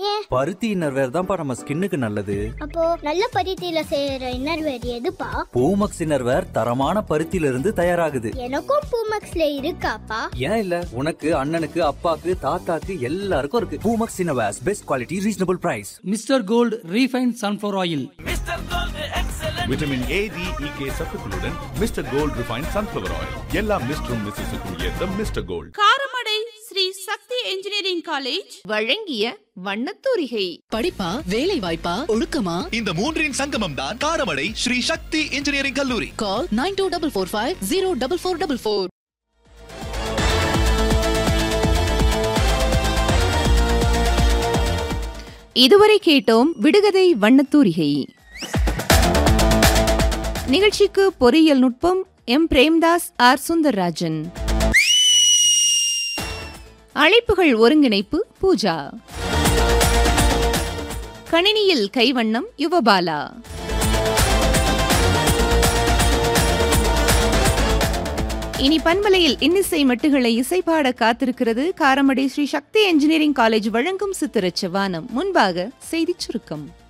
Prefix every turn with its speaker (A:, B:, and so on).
A: ஏன்
B: பருத்தி இன்னர்வேர் தான்ப்பா நம்ம ஸ்கின்னுக்கு நல்லது
A: அப்போ நல்ல பருத்தியில செய்யற இன்னர்வேர் எதுப்பா
B: பூமக்ஸ் இன்னர்வேர் தரமான பருத்தியில இருந்து தயாராகுது
A: எனக்கும் பூமக்ஸ்ல இருக்காப்பா
B: ஏன் இல்ல உனக்கு அண்ணனுக்கு அப்பாக்கு தாத்தாக்கு எல்லாருக்கும் இருக்கு Poomex innerwears best quality reasonable price
C: Mister Gold refine sunflower oil
D: vitamin A D E K சத்துக்களுடன் Mister Gold refine sunflower oil எல்லா மிஸ்டரும் மிஸ்ஸஸுக்கும் ஏற்ற Mister Gold
E: Karamadai Sri Sakthi engineering college
F: வழங்கிய வண்ணத்தூரிகை
G: படிப்பா வேலை வாய்ப்பா ஒழுக்கமா
H: இந்த மூன்றின் சங்கமம் தான் காரமடை ஸ்ரீ சக்தி இன்ஜினியரிங் கல்லூரி
G: call nine two double four five zero double four double four
F: இதுவரை கேட்டோம் விடுகதை வண்ணத்தூரிகை நிகழ்ச்சிக்கு பொறியியல் நுட்பம் எம் பிரேம்தாஸ் ஆர் சுந்தர்ராஜன் அழைப்புகள் ஒருங்கிணைப்பு பூஜா கணினியில் கைவண்ணம் யுவபாலா இனி பண்பலையில் இன்னிசை மெட்டுகளை இசைப்பாட காத்திருக்கிறது காரமடை ஸ்ரீ சக்தி என்ஜினியரிங் காலேஜ் வழங்கும் சித்திரச்ச வானம் முன்பாக செய்திச் சுருக்கம்